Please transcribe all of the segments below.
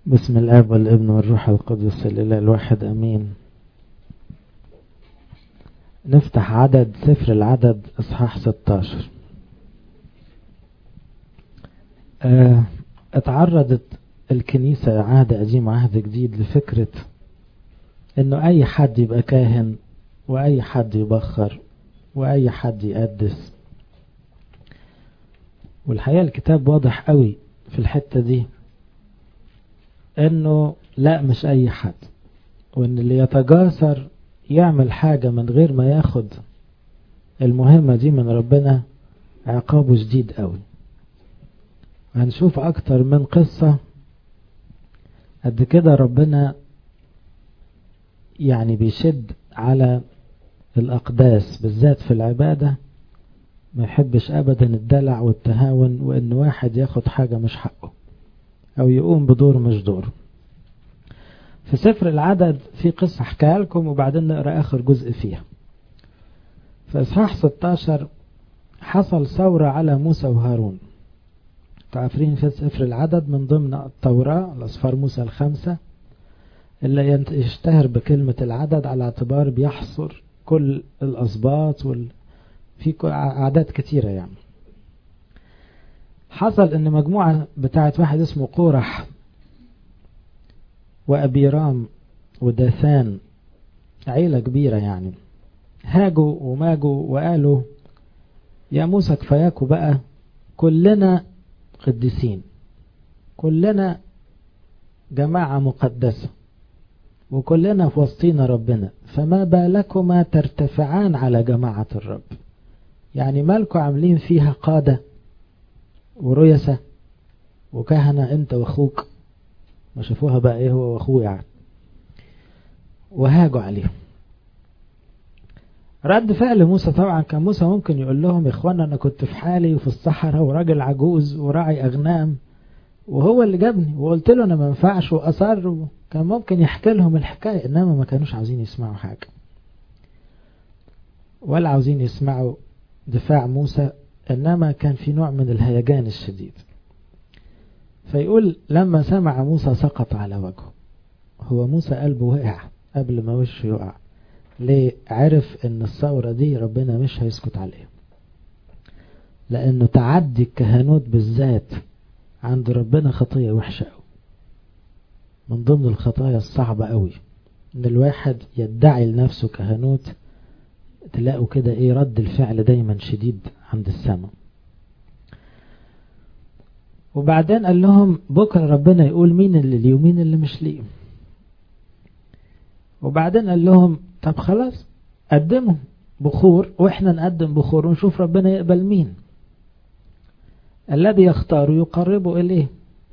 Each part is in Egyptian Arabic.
بسم الاب والابن والروح القدس الاله الواحد امين نفتح عدد سفر العدد اصحاح 16 اه اتعرضت الكنيسة عهد قديم وعهد جديد لفكرة انه اي حد يبقى كاهن واي حد يبخر واي حد يقدس والحقيقة الكتاب واضح قوي في الحتة دي انه لا مش اي حد وان اللي يتجاسر يعمل حاجة من غير ما ياخد المهمة دي من ربنا عقابه شديد قوي هنشوف اكتر من قصة قد كده ربنا يعني بيشد على الاقداس بالذات في العبادة ما يحبش ابدا الدلع والتهاون وان واحد ياخد حاجة مش حقه او يقوم بدور مش دور في سفر العدد في قصة احكيها لكم وبعدين نقرأ اخر جزء فيها في اصحاح 16 حصل ثورة على موسى وهارون تعرفين في سفر العدد من ضمن التوراة الأصفار موسى الخمسة اللي يشتهر بكلمة العدد على اعتبار بيحصر كل الأسباط وال... في أعداد كتيرة يعني حصل ان مجموعة بتاعت واحد اسمه قورح وأبيرام وداثان عيلة كبيرة يعني هاجوا وماجوا وقالوا يا موسى كفاياكوا بقى كلنا قديسين كلنا جماعة مقدسة وكلنا في وسطينا ربنا فما بالكما ترتفعان على جماعة الرب يعني مالكوا عاملين فيها قادة وريسة وكهنة انت واخوك ما شافوها بقى ايه هو واخوه يعني وهاجوا عليهم رد فعل موسى طبعا كان موسى ممكن يقول لهم يا اخوانا انا كنت في حالي وفي الصحراء وراجل عجوز وراعي اغنام وهو اللي جابني وقلت له انا ما ينفعش واصر وكان ممكن يحكي لهم الحكايه انما ما كانوش عاوزين يسمعوا حاجه ولا عاوزين يسمعوا دفاع موسى إنما كان في نوع من الهيجان الشديد فيقول لما سمع موسى سقط على وجهه هو موسى قلبه وقع قبل ما وشه يقع ليه عرف ان الثورة دي ربنا مش هيسكت عليه لانه تعدي الكهنوت بالذات عند ربنا خطية وحشة قوي من ضمن الخطايا الصعبة قوي ان الواحد يدعي لنفسه كهنوت تلاقوا كده ايه رد الفعل دايما شديد عند السماء وبعدين قال لهم بكرة ربنا يقول مين اللي ليه ومين اللي مش ليه وبعدين قال لهم طب خلاص قدموا بخور واحنا نقدم بخور ونشوف ربنا يقبل مين الذي يختار يقربه اليه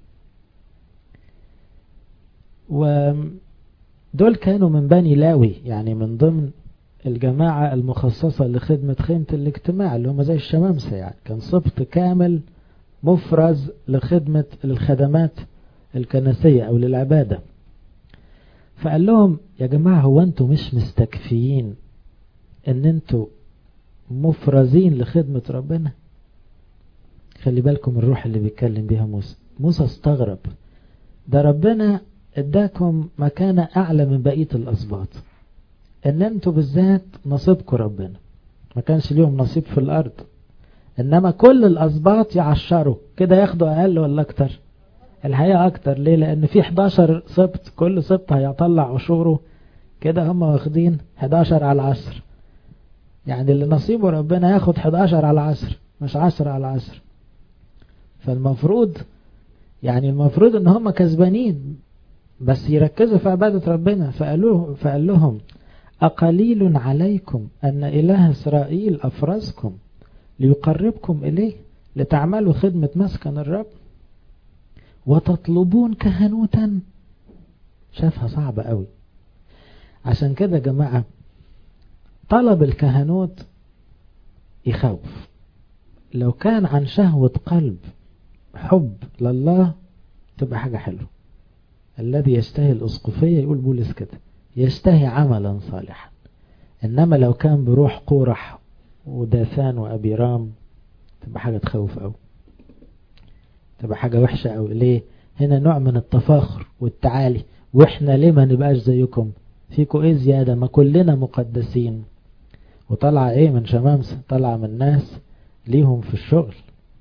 ودول كانوا من بني لاوي يعني من ضمن الجماعة المخصصة لخدمة خيمة الاجتماع اللي هم زي الشمامسة يعني كان سبط كامل مفرز لخدمة الخدمات الكنسية أو للعبادة فقال لهم يا جماعة هو أنتوا مش مستكفيين أن أنتوا مفرزين لخدمة ربنا خلي بالكم الروح اللي بيتكلم بيها موسى موسى استغرب ده ربنا اداكم مكانة أعلى من بقية الأسباط ان انتوا بالذات نصيبكم ربنا ما كانش ليهم نصيب في الارض انما كل الاسباط يعشروا كده ياخدوا اقل ولا اكتر الحقيقة اكتر ليه لان في 11 سبط كل سبط هيطلع عشوره كده هم واخدين 11 على العشر يعني اللي نصيبه ربنا ياخد 11 على العشر مش 10 على العشر فالمفروض يعني المفروض ان هم كسبانين بس يركزوا في عبادة ربنا فقالوه فقال لهم أقليل عليكم أن إله إسرائيل أفرزكم ليقربكم إليه لتعملوا خدمة مسكن الرب وتطلبون كهنوتا شافها صعبة قوي عشان كده يا جماعة طلب الكهنوت يخوف لو كان عن شهوة قلب حب لله تبقى حاجة حلوة الذي يشتهي الأسقفية يقول بولس كده يشتهي عملا صالحا إنما لو كان بروح قورح وداثان وأبيرام تبقى حاجة تخوف أوي تبقى حاجة وحشة أوي ليه هنا نوع من التفاخر والتعالي واحنا ليه ما نبقاش زيكم فيكم ايه زيادة ما كلنا مقدسين وطلع ايه من شمامسة طلع من ناس ليهم في الشغل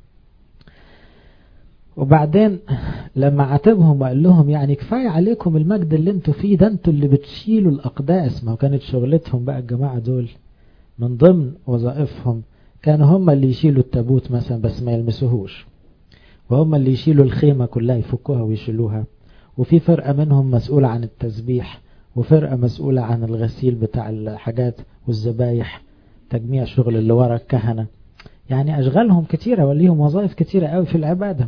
وبعدين لما عاتبهم وقال لهم يعني كفاية عليكم المجد اللي انتوا فيه ده انتوا اللي بتشيلوا الأقداس ما كانت شغلتهم بقى الجماعة دول من ضمن وظائفهم كانوا هم اللي يشيلوا التابوت مثلا بس ما يلمسوهوش وهم اللي يشيلوا الخيمة كلها يفكوها ويشيلوها وفي فرقة منهم مسؤولة عن التسبيح وفرقة مسؤولة عن الغسيل بتاع الحاجات والذبايح تجميع شغل اللي ورا الكهنة يعني أشغالهم كتيرة وليهم وظائف كتيرة قوي في العبادة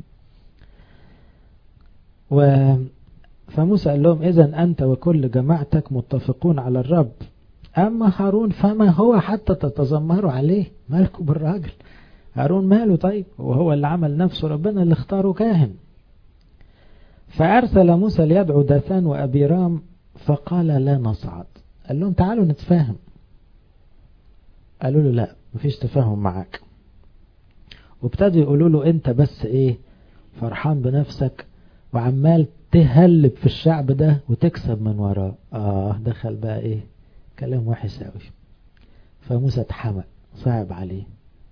و فموسى قال لهم إذا أنت وكل جماعتك متفقون على الرب أما هارون فما هو حتى تتذمروا عليه مالكم بالراجل هارون ماله طيب وهو اللي عمل نفسه ربنا اللي اختاره كاهن فأرسل موسى ليدعو داثان وأبيرام فقال لا نصعد قال لهم تعالوا نتفاهم قالوا له لا مفيش تفاهم معاك وابتدوا يقولوا له انت بس ايه فرحان بنفسك وعمال تهلب في الشعب ده وتكسب من وراه اه دخل بقى ايه كلام وحش قوي فموسى اتحمق صعب عليه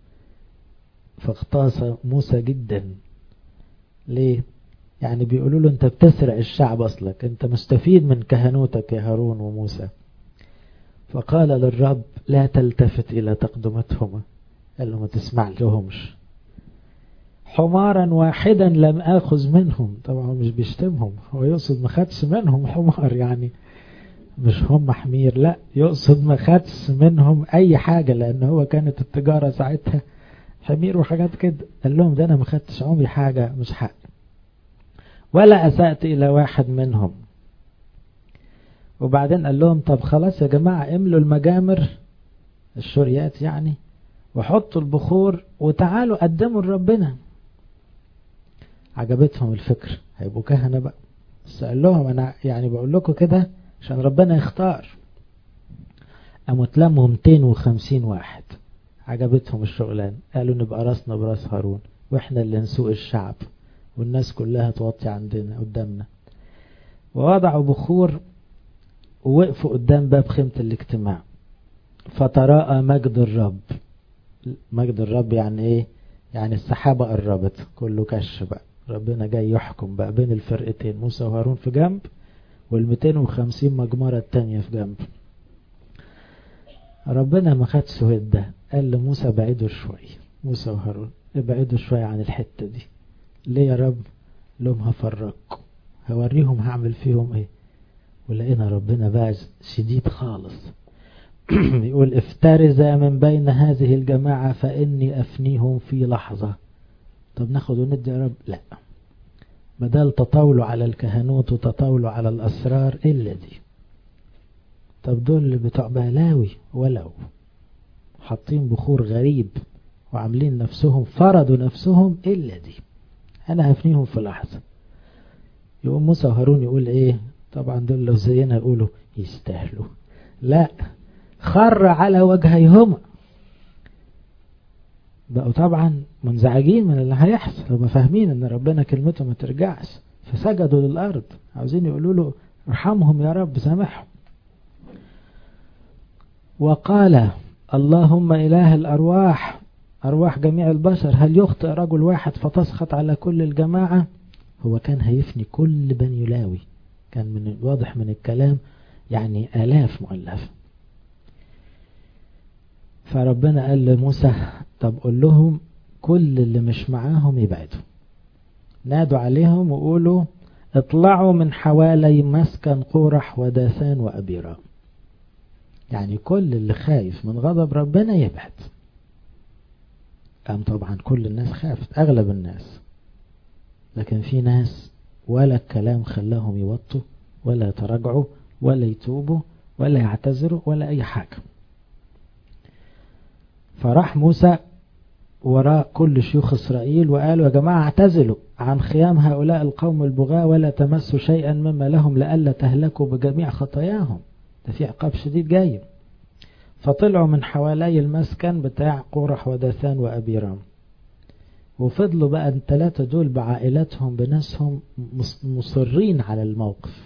فاغتاظ موسى جدا ليه يعني بيقولوا له انت بتسرق الشعب اصلك انت مستفيد من كهنوتك يا هارون وموسى فقال للرب لا تلتفت الى تقدمتهما قال له ما تسمع لهمش حمارا واحدا لم اخذ منهم طبعا مش بيشتمهم هو يقصد ما خدش منهم حمار يعني مش هم حمير لا يقصد ما خدش منهم اي حاجة لان هو كانت التجارة ساعتها حمير وحاجات كده قال لهم ده انا ما خدتش عمري حاجة مش حق ولا اسأت الى واحد منهم وبعدين قال لهم طب خلاص يا جماعة املوا المجامر الشريات يعني وحطوا البخور وتعالوا قدموا لربنا عجبتهم الفكر هيبقوا كهنة بقى بس قال لهم انا يعني بقول لكم كده عشان ربنا يختار قاموا اتلموا 250 واحد عجبتهم الشغلان قالوا نبقى راسنا براس هارون واحنا اللي نسوق الشعب والناس كلها توطي عندنا قدامنا ووضعوا بخور ووقفوا قدام باب خيمة الاجتماع فتراءى مجد الرب مجد الرب يعني ايه يعني السحابة قربت كله كش بقى ربنا جاي يحكم بقى بين الفرقتين موسى وهارون في جنب والمتين وخمسين مجمرة التانية في جنب ربنا ما خدش ده قال لموسى بعيدوا شوية موسى وهارون ابعدوا شوية عن الحتة دي ليه يا رب لهم هفرقكم هوريهم هعمل فيهم ايه ولقينا ربنا بقى شديد خالص يقول افترز من بين هذه الجماعة فإني أفنيهم في لحظة طب ناخد وندي يا رب لا بدل تطاولوا على الكهنوت وتطاولوا على الأسرار إلا دي طب دول اللي بتوع بلاوي ولو حاطين بخور غريب وعاملين نفسهم فرضوا نفسهم إلا دي أنا هفنيهم في لحظة يقوم موسى وهارون يقول إيه طبعا دول لو زينا يقولوا يستاهلوا لا خر على وجهيهما بقوا طبعا منزعجين من اللي هيحصل هم فاهمين ان ربنا كلمته ما ترجعش فسجدوا للارض عاوزين يقولوا له ارحمهم يا رب سامحهم وقال اللهم اله الارواح ارواح جميع البشر هل يخطئ رجل واحد فتسخط على كل الجماعة هو كان هيفني كل بني لاوي كان من واضح من الكلام يعني آلاف مؤلفة فربنا قال لموسى طب قول لهم كل اللي مش معاهم يبعدوا نادوا عليهم وقولوا اطلعوا من حوالي مسكن قورح وداثان وأبيرام يعني كل اللي خايف من غضب ربنا يبعد قام طبعا كل الناس خافت أغلب الناس لكن في ناس ولا الكلام خلاهم يوطوا ولا يتراجعوا ولا يتوبوا ولا يعتذروا ولا أي حاجة فراح موسى وراء كل شيوخ إسرائيل وقالوا يا جماعة اعتزلوا عن خيام هؤلاء القوم البغاة ولا تمسوا شيئا مما لهم لألا تهلكوا بجميع خطاياهم ده في عقاب شديد جاي فطلعوا من حوالي المسكن بتاع قورح وداثان وأبيرام وفضلوا بقى الثلاثة دول بعائلاتهم بناسهم مصرين على الموقف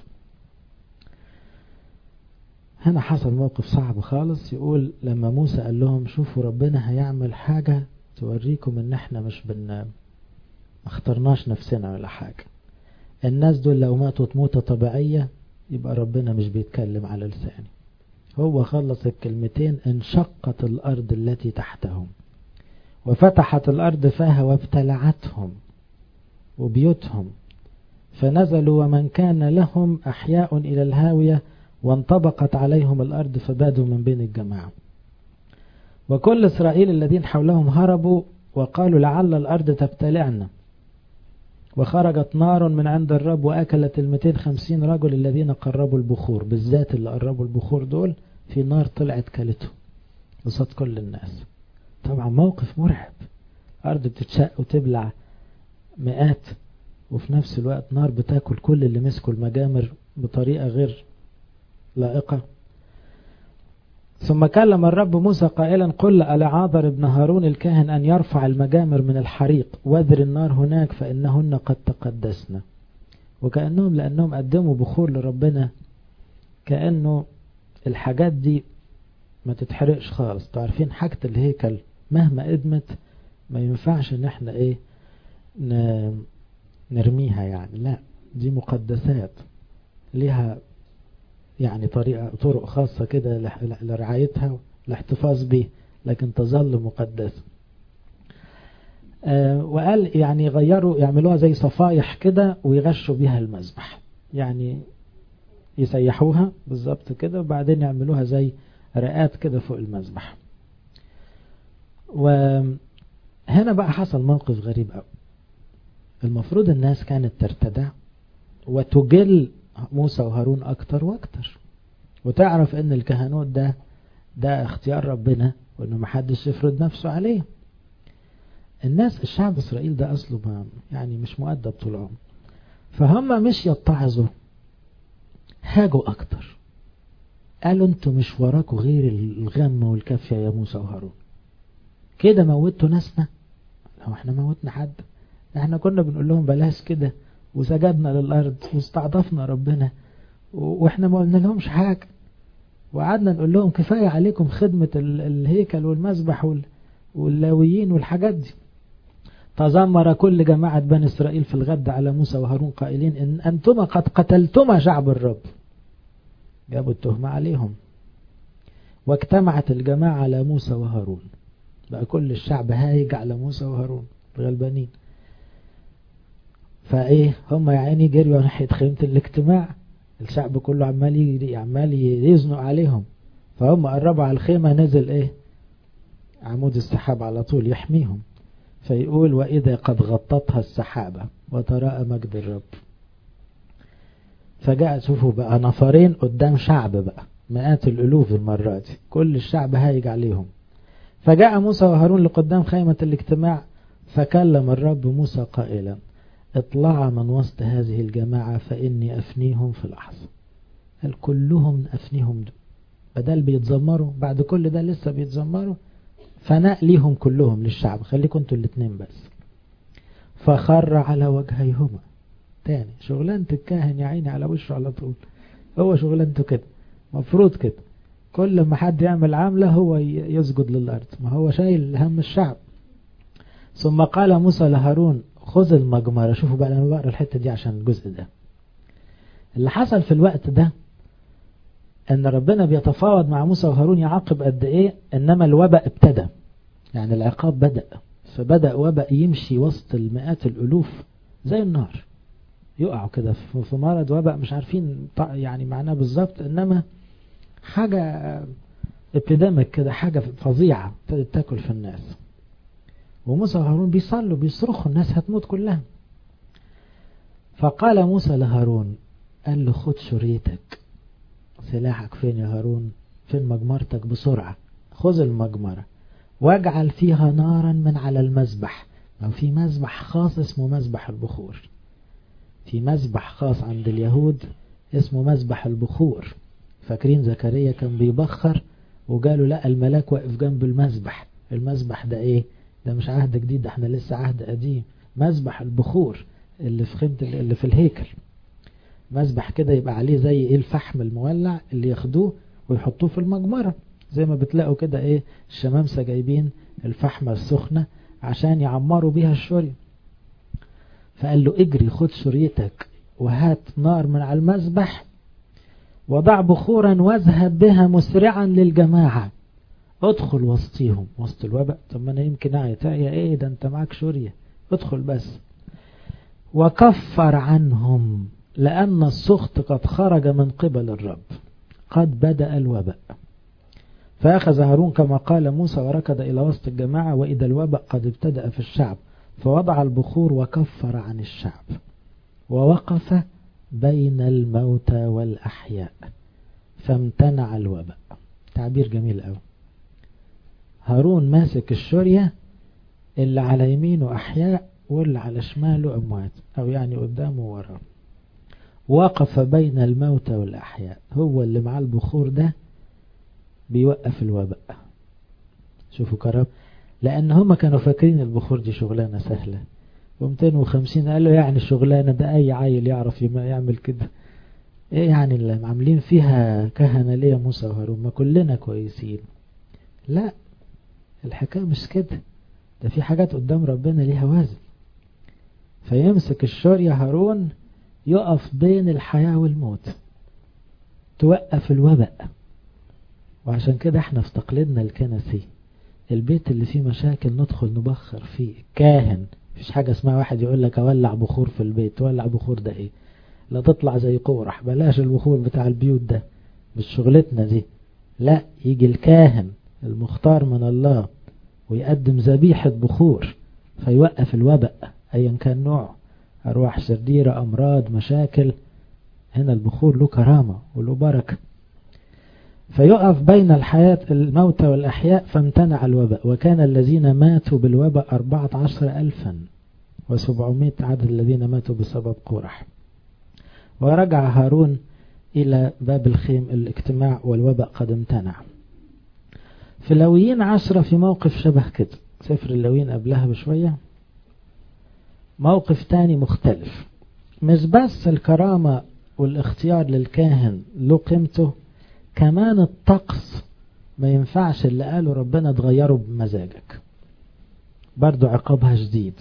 هنا حصل موقف صعب خالص يقول لما موسى قال لهم شوفوا ربنا هيعمل حاجة توريكم ان احنا مش بن ما اخترناش نفسنا ولا حاجة الناس دول لو ماتوا موتة طبيعية يبقى ربنا مش بيتكلم على لساني هو خلص الكلمتين انشقت الأرض التي تحتهم وفتحت الأرض فاها وابتلعتهم وبيوتهم فنزلوا ومن كان لهم أحياء إلى الهاوية وانطبقت عليهم الأرض فبادوا من بين الجماعة وكل إسرائيل الذين حولهم هربوا وقالوا لعل الأرض تبتلعنا وخرجت نار من عند الرب وأكلت المتين خمسين رجل الذين قربوا البخور بالذات اللي قربوا البخور دول في نار طلعت كلته وسط كل الناس طبعا موقف مرعب أرض بتتشق وتبلع مئات وفي نفس الوقت نار بتاكل كل اللي مسكوا المجامر بطريقة غير لائقة ثم كلم الرب موسى قائلا قل لعاذر ابن هارون الكاهن أن يرفع المجامر من الحريق واذر النار هناك فإنهن قد تقدسن وكأنهم لأنهم قدموا بخور لربنا كأنه الحاجات دي ما تتحرقش خالص تعرفين حاجة الهيكل مهما قدمت ما ينفعش ان احنا ايه نرميها يعني لا دي مقدسات ليها يعني طريقة طرق خاصة كده لرعايتها والاحتفاظ به لكن تظل مقدسة آه وقال يعني غيروا يعملوها زي صفايح كده ويغشوا بها المذبح يعني يسيحوها بالظبط كده وبعدين يعملوها زي رئات كده فوق المذبح وهنا بقى حصل موقف غريب قوي المفروض الناس كانت ترتدع وتجل موسى وهارون أكتر وأكتر وتعرف ان الكهنوت ده ده اختيار ربنا وانه محدش يفرض نفسه عليه الناس الشعب اسرائيل ده اصله ما يعني مش مؤدب طول عمره فهم مش يتعظوا هاجوا اكتر قالوا انتوا مش وراكوا غير الغم والكافية يا موسى وهارون كده موتوا ناسنا لو احنا موتنا حد احنا كنا بنقول لهم بلاش كده وسجدنا للأرض واستعطفنا ربنا واحنا ما قلنا لهمش حاجة وقعدنا نقول لهم كفاية عليكم خدمة الهيكل والمسبح واللاويين والحاجات دي تذمر كل جماعة بني إسرائيل في الغد على موسى وهارون قائلين إن أنتما قد قتلتما شعب الرب جابوا التهمة عليهم واجتمعت الجماعة على موسى وهارون بقى كل الشعب هايج على موسى وهارون الغلبانين فايه هم يا عيني جريوا ناحيه خيمه الاجتماع الشعب كله عمال يجري عمال يزنق عليهم فهم قربوا على الخيمه نزل ايه عمود السحاب على طول يحميهم فيقول واذا قد غطتها السحابه وتراءى مجد الرب فجاء شوفوا بقى نفرين قدام شعب بقى مئات الالوف المره دي كل الشعب هايج عليهم فجاء موسى وهارون لقدام خيمه الاجتماع فكلم الرب موسى قائلا اطلع من وسط هذه الجماعة فإني أفنيهم في لحظة قال كلهم أفنيهم بدل بيتزمروا بعد كل ده لسه بيتزمروا فناء ليهم كلهم للشعب خليكم انتوا الاتنين بس فخر على وجهيهما تاني شغلانة الكاهن يا عيني على وشه على طول هو شغلانته كده مفروض كده كل ما حد يعمل عاملة هو يسجد للأرض ما هو شايل هم الشعب ثم قال موسى لهارون خذ المجمرة شوفوا بقى لما بقرا الحتة دي عشان الجزء ده اللي حصل في الوقت ده ان ربنا بيتفاوض مع موسى وهارون يعاقب قد ايه انما الوباء ابتدى يعني العقاب بدأ فبدأ وباء يمشي وسط المئات الالوف زي النار يقعوا كده في مرض وباء مش عارفين يعني معناه بالظبط انما حاجة ابتدامك كده حاجة فظيعة ابتدت تاكل في الناس وموسى وهارون بيصلوا بيصرخوا الناس هتموت كلها فقال موسى لهارون قال له خد شريتك سلاحك فين يا هارون فين مجمرتك بسرعة خذ المجمرة واجعل فيها نارا من على المذبح أو في مذبح خاص اسمه مذبح البخور في مذبح خاص عند اليهود اسمه مذبح البخور فاكرين زكريا كان بيبخر وقالوا لا الملاك واقف جنب المذبح المذبح ده ايه ده مش عهد جديد ده احنا لسه عهد قديم مذبح البخور اللي في خيمة اللي في الهيكل مذبح كده يبقى عليه زي ايه الفحم المولع اللي ياخدوه ويحطوه في المجمرة زي ما بتلاقوا كده ايه الشمامسة جايبين الفحمة السخنة عشان يعمروا بيها الشورية فقال له اجري خد شريتك وهات نار من على المذبح وضع بخورا واذهب بها مسرعا للجماعة ادخل وسطيهم وسط الوباء طب ما انا يمكن اعيط يا ايه ده انت معاك شورية ادخل بس وكفر عنهم لأن السخط قد خرج من قبل الرب قد بدأ الوباء فأخذ هارون كما قال موسى وركض إلى وسط الجماعة وإذا الوباء قد ابتدأ في الشعب فوضع البخور وكفر عن الشعب ووقف بين الموتى والأحياء فامتنع الوباء تعبير جميل قوي هارون ماسك الشورية اللي على يمينه أحياء واللي على شماله أموات أو يعني قدامه وراه وقف بين الموتى والأحياء هو اللي مع البخور ده بيوقف الوباء شوفوا كرم لأن هم كانوا فاكرين البخور دي شغلانة سهلة و250 قالوا يعني شغلانة ده أي عيل يعرف يعمل كده إيه يعني اللي عاملين فيها كهنة ليه موسى وهارون ما كلنا كويسين لا الحكاية مش كده ده في حاجات قدام ربنا ليها وزن فيمسك الشور يا هارون يقف بين الحياة والموت توقف الوباء وعشان كده احنا في تقليدنا الكنسي البيت اللي فيه مشاكل ندخل نبخر فيه كاهن مفيش حاجة اسمها واحد يقول لك اولع بخور في البيت تولع بخور ده ايه لا تطلع زي قورح بلاش البخور بتاع البيوت ده مش شغلتنا دي لا يجي الكاهن المختار من الله ويقدم ذبيحة بخور فيوقف الوباء ايا كان نوعه ارواح شريرة امراض مشاكل هنا البخور له كرامة وله بركة فيقف بين الحياة الموتى والأحياء فامتنع الوباء وكان الذين ماتوا بالوباء أربعة عشر ألفا وسبعمائة عدد الذين ماتوا بسبب قرح ورجع هارون إلى باب الخيم الاجتماع والوباء قد امتنع في اللويين عشرة في موقف شبه كده سفر اللويين قبلها بشوية موقف تاني مختلف مش بس الكرامة والاختيار للكاهن له قيمته كمان الطقس ما ينفعش اللي قاله ربنا تغيره بمزاجك برضو عقابها شديد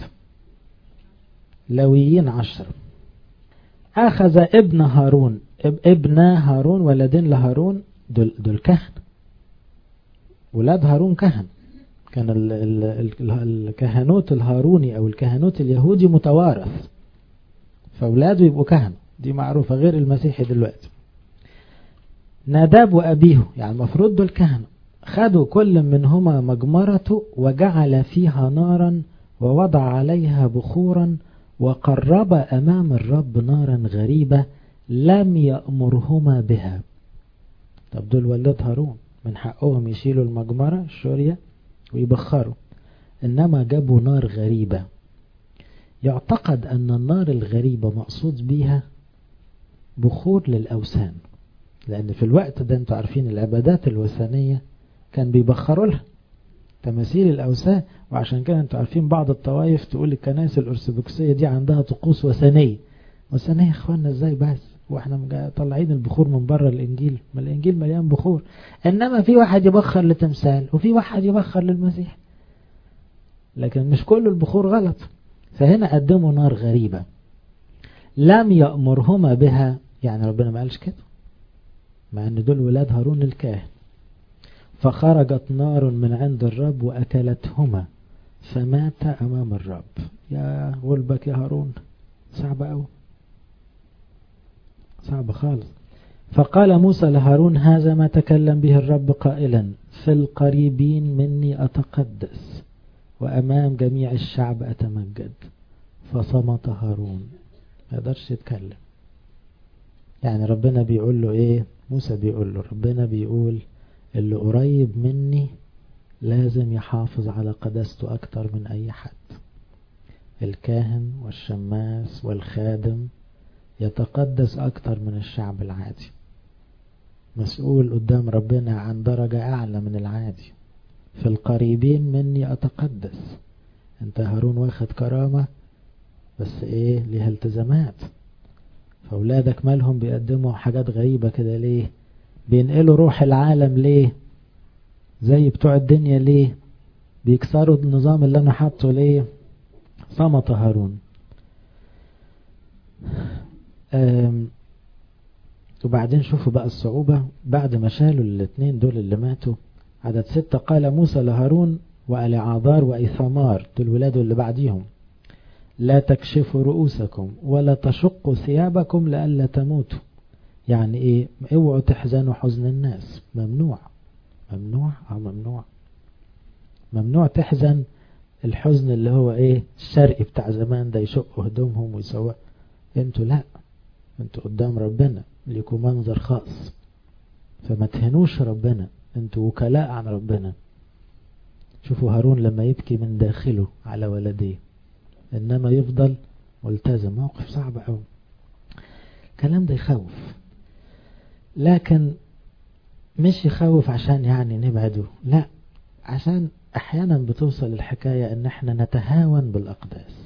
لويين عشر أخذ ابن هارون ابن هارون ولدين لهارون دول, دول كهن ولاد هارون كهن كان ال ال ال الكهنوت الهاروني أو الكهنوت اليهودي متوارث فأولاده يبقوا كهن دي معروفة غير المسيحي دلوقتي ناداب وأبيه يعني المفروض دول كهنة خدوا كل منهما مجمرته وجعل فيها نارا ووضع عليها بخورا وقرب أمام الرب نارا غريبة لم يأمرهما بها طب دول ولاد هارون من حقهم يشيلوا المجمرة الشورية ويبخروا إنما جابوا نار غريبة يعتقد أن النار الغريبة مقصود بيها بخور للأوثان لأن في الوقت ده انتوا عارفين العبادات الوثنية كان بيبخروا لها تماثيل الأوثان وعشان كده انتوا عارفين بعض الطوائف تقول الكنائس الأرثوذكسية دي عندها طقوس وثنية وثنية يا اخوانا ازاي بس واحنا طالعين البخور من بره الانجيل ما الانجيل مليان بخور انما في واحد يبخر لتمثال وفي واحد يبخر للمسيح لكن مش كل البخور غلط فهنا قدموا نار غريبة لم يأمرهما بها يعني ربنا ما قالش كده مع ان دول ولاد هارون الكاهن فخرجت نار من عند الرب وأكلتهما فمات أمام الرب يا غلبك يا هارون صعب أوي صعب خالص فقال موسى لهارون هذا ما تكلم به الرب قائلا في القريبين مني أتقدس وأمام جميع الشعب أتمجد فصمت هارون ما يقدرش يتكلم يعني ربنا بيقول له ايه موسى بيقول له ربنا بيقول اللي قريب مني لازم يحافظ على قداسته أكتر من أي حد الكاهن والشماس والخادم يتقدس أكتر من الشعب العادي مسؤول قدام ربنا عن درجة أعلى من العادي في القريبين مني أتقدس انت هارون واخد كرامة بس ايه ليها التزامات فاولادك مالهم بيقدموا حاجات غريبة كده ليه بينقلوا روح العالم ليه زي بتوع الدنيا ليه بيكسروا النظام اللي انا حاطه ليه صمت هارون وبعدين شوفوا بقى الصعوبة بعد ما شالوا الاثنين دول اللي ماتوا عدد ستة قال موسى لهارون وألعاذار وإيثامار دول ولاده اللي بعديهم لا تكشفوا رؤوسكم ولا تشقوا ثيابكم لئلا تموتوا يعني ايه اوعوا تحزنوا حزن الناس ممنوع ممنوع او ممنوع ممنوع تحزن الحزن اللي هو ايه الشرقي بتاع زمان ده يشقوا هدومهم ويسووا انتوا لا انتوا قدام ربنا ليكوا منظر خاص فما تهنوش ربنا انتوا وكلاء عن ربنا شوفوا هارون لما يبكي من داخله على ولديه انما يفضل ملتزم موقف صعب قوي الكلام ده يخوف لكن مش يخوف عشان يعني نبعده لا عشان احيانا بتوصل الحكاية ان احنا نتهاون بالاقداس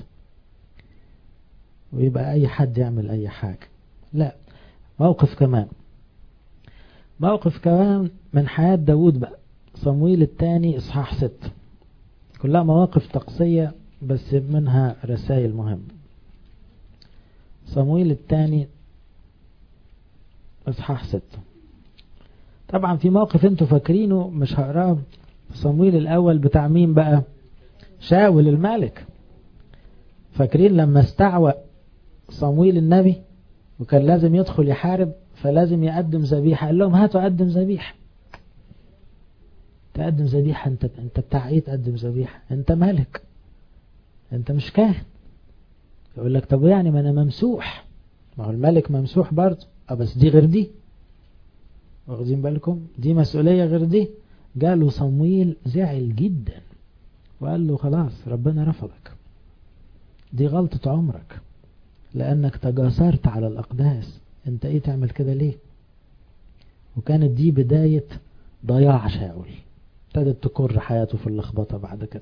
ويبقى اي حد يعمل اي حاجة لا موقف كمان موقف كمان من حياة داود بقى صمويل الثاني اصحاح ست كلها مواقف طقسية بس منها رسائل مهمة صمويل الثاني اصحاح ستة طبعا في موقف انتوا فاكرينه مش هقراه صمويل الاول بتاع مين بقى شاول الملك فاكرين لما استعوى صمويل النبي وكان لازم يدخل يحارب فلازم يقدم ذبيحة قال لهم هاتوا أقدم ذبيحة تقدم ذبيحة انت انت بتاع ايه تقدم ذبيحة انت ملك انت مش كاهن يقول لك طب يعني ما انا ممسوح ما هو الملك ممسوح برضه اه بس دي غير دي واخدين بالكم دي مسؤولية غير دي جاله صمويل زعل جدا وقال له خلاص ربنا رفضك دي غلطة عمرك لأنك تجاسرت على الأقداس أنت إيه تعمل كده ليه وكانت دي بداية ضياع شاول ابتدت تكر حياته في اللخبطة بعد كده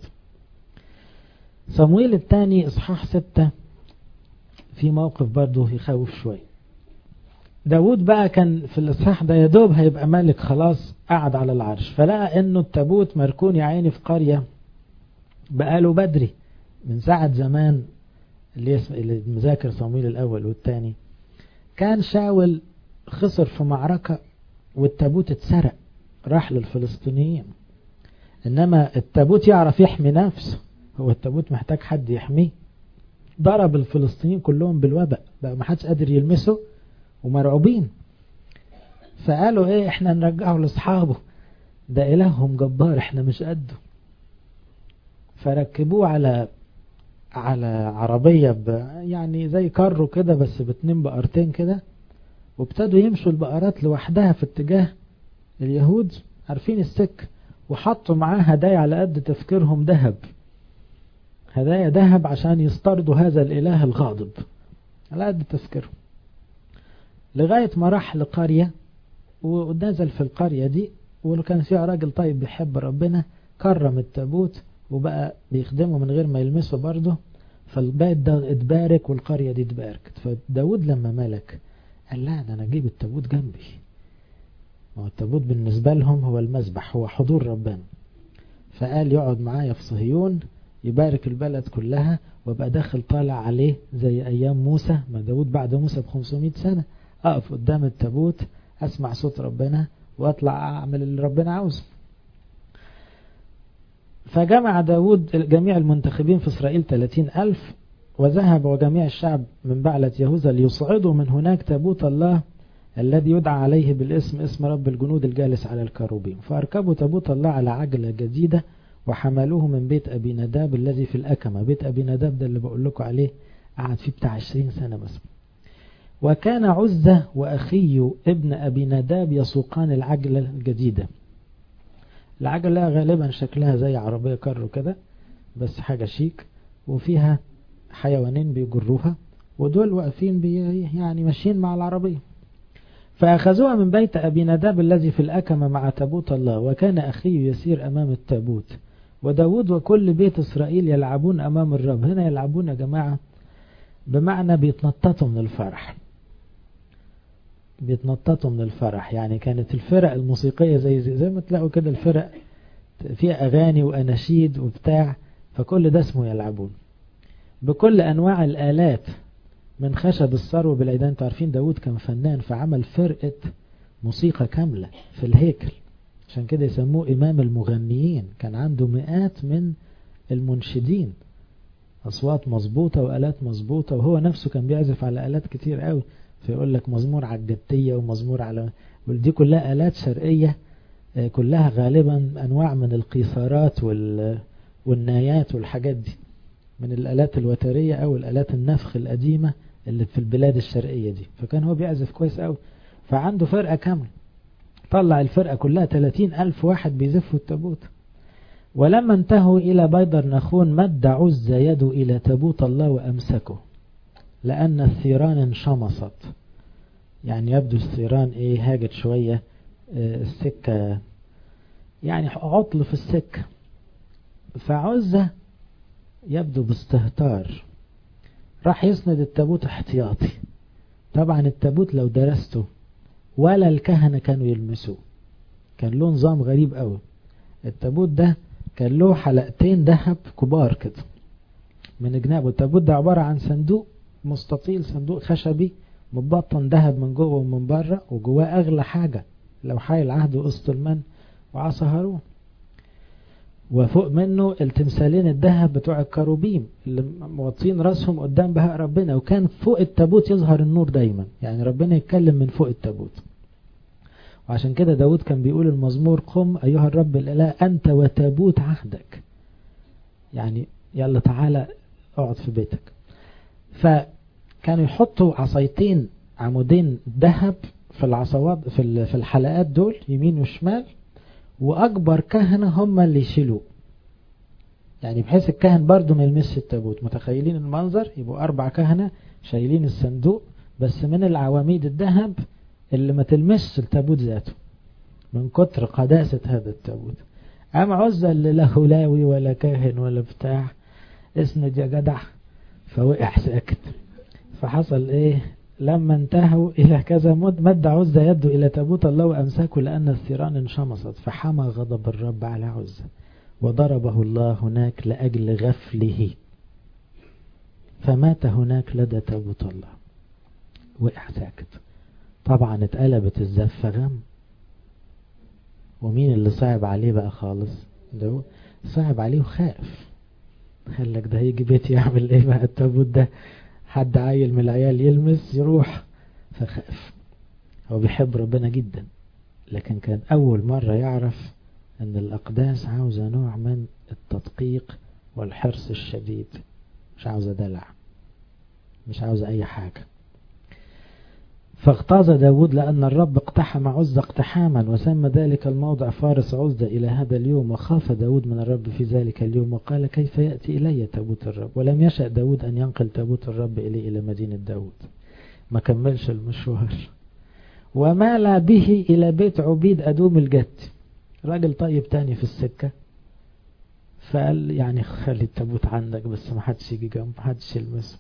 صمويل الثاني إصحاح ستة في موقف برضه يخوف شوي داود بقى كان في الإصحاح ده يدوب هيبقى ملك خلاص قعد على العرش فلقى انه التابوت مركون يا عيني في قرية بقاله بدري من ساعة زمان اللي, يسم... اللي مذاكر صمويل الأول والثاني كان شاول خسر في معركة والتابوت اتسرق راح للفلسطينيين إنما التابوت يعرف يحمي نفسه هو التابوت محتاج حد يحميه ضرب الفلسطينيين كلهم بالوباء بقى ما حدش قادر يلمسه ومرعوبين فقالوا ايه احنا نرجعه لاصحابه ده الههم جبار احنا مش قده فركبوه على على عربية ب يعني زي كارو كده بس باتنين بقرتين كده وابتدوا يمشوا البقرات لوحدها في اتجاه اليهود عارفين السك وحطوا معاه هدايا على قد تفكيرهم ذهب هدايا ذهب عشان يسترضوا هذا الاله الغاضب على قد تفكيرهم لغاية ما راح لقرية ونزل في القرية دي وكان فيها راجل طيب بيحب ربنا كرم التابوت وبقى بيخدمه من غير ما يلمسه برضه فالبيت ده اتبارك والقرية دي اتباركت فداود لما ملك قال لا ده انا اجيب التابوت جنبي ما هو التابوت بالنسبة لهم هو المذبح هو حضور ربنا فقال يقعد معايا في صهيون يبارك البلد كلها وابقى داخل طالع عليه زي ايام موسى ما داود بعد موسى ب 500 سنة اقف قدام التابوت اسمع صوت ربنا واطلع اعمل اللي ربنا عاوزه فجمع داود جميع المنتخبين في إسرائيل 30 ألف وذهب وجميع الشعب من بعلة يهوذا ليصعدوا من هناك تابوت الله الذي يدعى عليه بالاسم اسم رب الجنود الجالس على الكروبيم فأركبوا تابوت الله على عجلة جديدة وحملوه من بيت أبي نداب الذي في الأكمة بيت أبي نداب ده اللي بقول لكم عليه قعد فيه بتاع 20 سنة مثلا وكان عزة وأخي ابن أبي نداب يسوقان العجلة الجديدة العجلة غالبا شكلها زي عربية كارو كده بس حاجة شيك وفيها حيوانين بيجروها ودول واقفين بي يعني ماشيين مع العربية فأخذوها من بيت أبي نداب الذي في الأكمة مع تابوت الله وكان أخيه يسير أمام التابوت وداود وكل بيت إسرائيل يلعبون أمام الرب هنا يلعبون يا جماعة بمعنى بيتنططوا من الفرح بيتنططوا من الفرح يعني كانت الفرق الموسيقية زي زي, زي ما تلاقوا كده الفرق فيها أغاني وأناشيد وبتاع فكل ده اسمه يلعبون بكل أنواع الآلات من خشب الثرو بالعيدان انتوا عارفين داود كان فنان فعمل فرقة موسيقى كاملة في الهيكل عشان كده يسموه إمام المغنيين كان عنده مئات من المنشدين أصوات مظبوطة وآلات مظبوطة وهو نفسه كان بيعزف على آلات كتير قوي فيقول لك مزمور على الجتية ومزمور على ودي كلها آلات شرقية كلها غالبا أنواع من القيثارات والنايات والحاجات دي من الآلات الوترية أو الآلات النفخ القديمة اللي في البلاد الشرقية دي فكان هو بيعزف كويس قوي فعنده فرقة كاملة طلع الفرقة كلها 30 ألف واحد بيزفوا التابوت ولما انتهوا إلى بيدر نخون مد عز يده إلى تابوت الله وأمسكه لأن الثيران انشمصت يعني يبدو الثيران إيه هاجت شوية السكة يعني عطل في السكة فعزة يبدو باستهتار راح يسند التابوت احتياطي طبعا التابوت لو درسته ولا الكهنة كانوا يلمسوه كان له نظام غريب قوي التابوت ده كان له حلقتين ذهب كبار كده من جنابه التابوت ده عبارة عن صندوق مستطيل صندوق خشبي مبطن ذهب من جوه ومن بره وجواه أغلى حاجة لو حي العهد وقسط المن وعصا هارون وفوق منه التمثالين الذهب بتوع الكروبيم اللي موطين راسهم قدام بهاء ربنا وكان فوق التابوت يظهر النور دايما يعني ربنا يتكلم من فوق التابوت وعشان كده داود كان بيقول المزمور قم أيها الرب الإله أنت وتابوت عهدك يعني يلا تعالى اقعد في بيتك فكانوا يحطوا عصايتين عمودين ذهب في العصوات في الحلقات دول يمين وشمال واكبر كهنة هم اللي يشيلوه يعني بحيث الكهن برضه ما يلمسش التابوت متخيلين المنظر يبقوا اربع كهنة شايلين الصندوق بس من العواميد الذهب اللي ما تلمسش التابوت ذاته من كتر قداسة هذا التابوت أم عزة اللي له لاوي ولا كاهن ولا بتاع اسند يا جدع فوقع ساكت فحصل ايه لما انتهوا إلى كذا مد مد عزة يده إلى تابوت الله وأمسكه لأن الثيران انشمصت فحمى غضب الرب على عزة وضربه الله هناك لأجل غفله فمات هناك لدى تابوت الله وقع ساكت طبعا اتقلبت الزفة غم ومين اللي صعب عليه بقى خالص ده صعب عليه وخاف قال لك ده هيجي بيتي يعمل ايه بقى التابوت ده حد عيل من العيال يلمس يروح فخاف هو بيحب ربنا جدا لكن كان أول مرة يعرف أن الأقداس عاوزة نوع من التدقيق والحرص الشديد مش عاوزة دلع مش عاوزة أي حاجة فاغتاظ داود لأن الرب اقتحم عزة اقتحاما وسمى ذلك الموضع فارس عزة إلى هذا اليوم وخاف داود من الرب في ذلك اليوم وقال كيف يأتي إلي تابوت الرب ولم يشأ داود أن ينقل تابوت الرب إليه إلى مدينة داود ما كملش المشوار ومال به إلى بيت عبيد أدوم الجد راجل طيب تاني في السكة فقال يعني خلي التابوت عندك بس ما حدش يجي جنب ما حدش يلمسه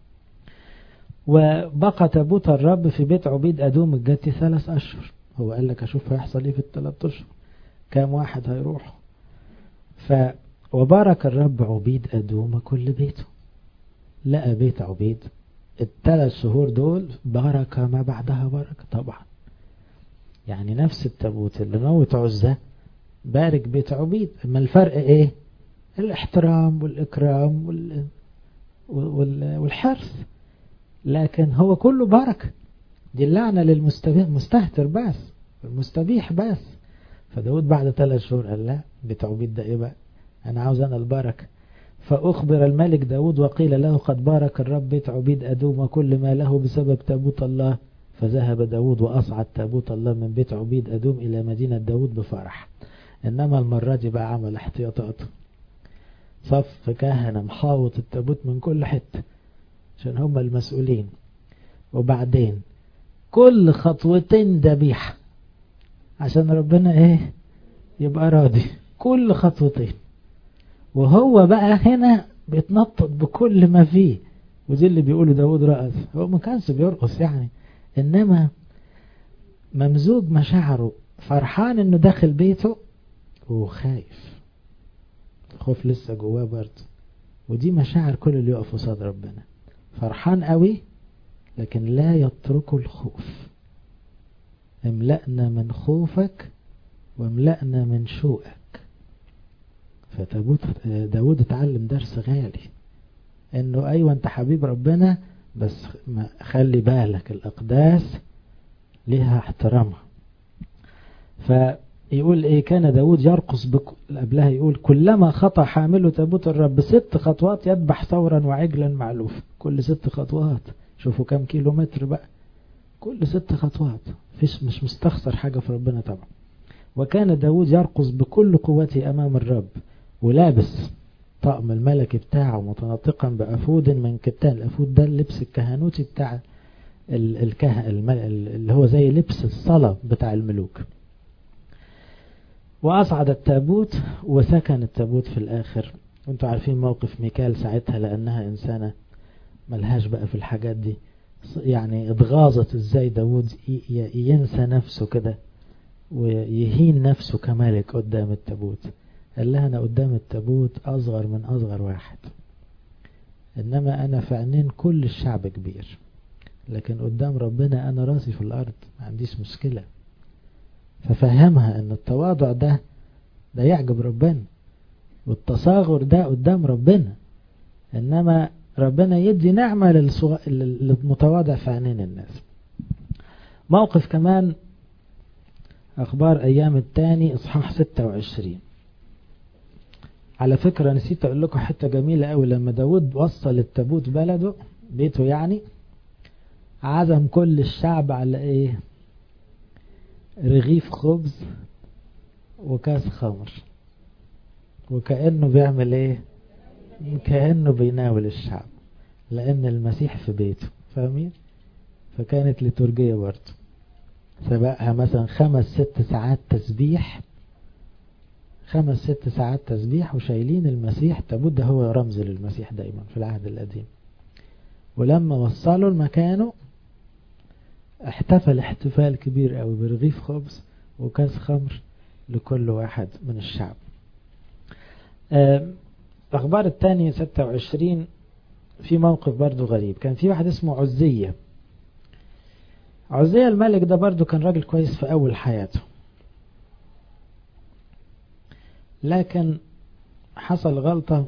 وبقى تابوت الرب في بيت عبيد أدوم الجتي ثلاث أشهر هو قال لك أشوف هيحصل إيه في الثلاث أشهر كام واحد هيروح ف وبارك الرب عبيد أدوم كل بيته لقى بيت عبيد الثلاث شهور دول بركة ما بعدها بركة طبعا يعني نفس التابوت اللي موت عزة بارك بيت عبيد اما الفرق ايه الاحترام والإكرام وال... وال... والحرص لكن هو كله بركة دي اللعنة للمستهتر بس المستبيح بس فداود بعد ثلاث شهور قال لا بتعبيد ده ايه بقى انا عاوز انا البركة فأخبر الملك داود وقيل له قد بارك الرب بيت عبيد أدوم وكل ما له بسبب تابوت الله فذهب داود وأصعد تابوت الله من بيت عبيد أدوم إلى مدينة داود بفرح إنما المرة دي بقى عمل احتياطاته صف كهنة محاوط التابوت من كل حتة عشان هم المسؤولين وبعدين كل خطوتين ذبيحة عشان ربنا ايه يبقى راضي كل خطوتين وهو بقى هنا بيتنطط بكل ما فيه ودي اللي بيقوله داود رأس هو ما كانش بيرقص يعني إنما ممزوج مشاعره فرحان إنه داخل بيته وخايف الخوف لسه جواه برضه ودي مشاعر كل اللي يقف قصاد ربنا فرحان قوي لكن لا يتركه الخوف املأنا من خوفك واملأنا من شوقك فتابوت داود اتعلم درس غالي انه ايوه انت حبيب ربنا بس خلي بالك الاقداس لها احترامها فيقول ايه كان داود يرقص بك... قبلها يقول كلما خطى حامل تابوت الرب ست خطوات يذبح ثورا وعجلا معلوف كل ست خطوات شوفوا كم كيلو متر بقى كل ست خطوات فيش مش مستخسر حاجة في ربنا طبعا وكان داود يرقص بكل قوته أمام الرب ولابس طقم الملكي بتاعه متنطقا بأفود من كتان الأفود ده اللبس الكهنوتي بتاع الكه... اللي هو زي لبس الصلاة بتاع الملوك وأصعد التابوت وسكن التابوت في الآخر وانتوا عارفين موقف ميكال ساعتها لأنها إنسانة ملهاش بقى في الحاجات دي يعني اتغاظت ازاي داود ينسى نفسه كده ويهين نفسه كملك قدام التابوت قال لها أنا قدام التابوت أصغر من أصغر واحد إنما أنا في عينين كل الشعب كبير لكن قدام ربنا أنا راسي في الأرض ما عنديش مشكلة ففهمها أن التواضع ده ده يعجب ربنا والتصاغر ده قدام ربنا إنما ربنا يدي نعمة للصغ... للمتواضع في عينين الناس موقف كمان أخبار أيام التاني إصحاح 26 على فكرة نسيت أقول لكم حتة جميلة أوي لما داود وصل التابوت بلده بيته يعني عزم كل الشعب على إيه رغيف خبز وكاس خمر وكأنه بيعمل إيه كأنه بيناول الشعب لأن المسيح في بيته فاهمين فكانت لترجية برضه سبقها مثلا خمس ست ساعات تسبيح خمس ست ساعات تسبيح وشايلين المسيح تابوت ده هو رمز للمسيح دايما في العهد القديم ولما وصلوا لمكانه احتفل احتفال كبير قوي برغيف خبز وكاس خمر لكل واحد من الشعب اخبار الثانية 26 في موقف برضو غريب كان في واحد اسمه عزية عزية الملك ده برضو كان راجل كويس في اول حياته لكن حصل غلطة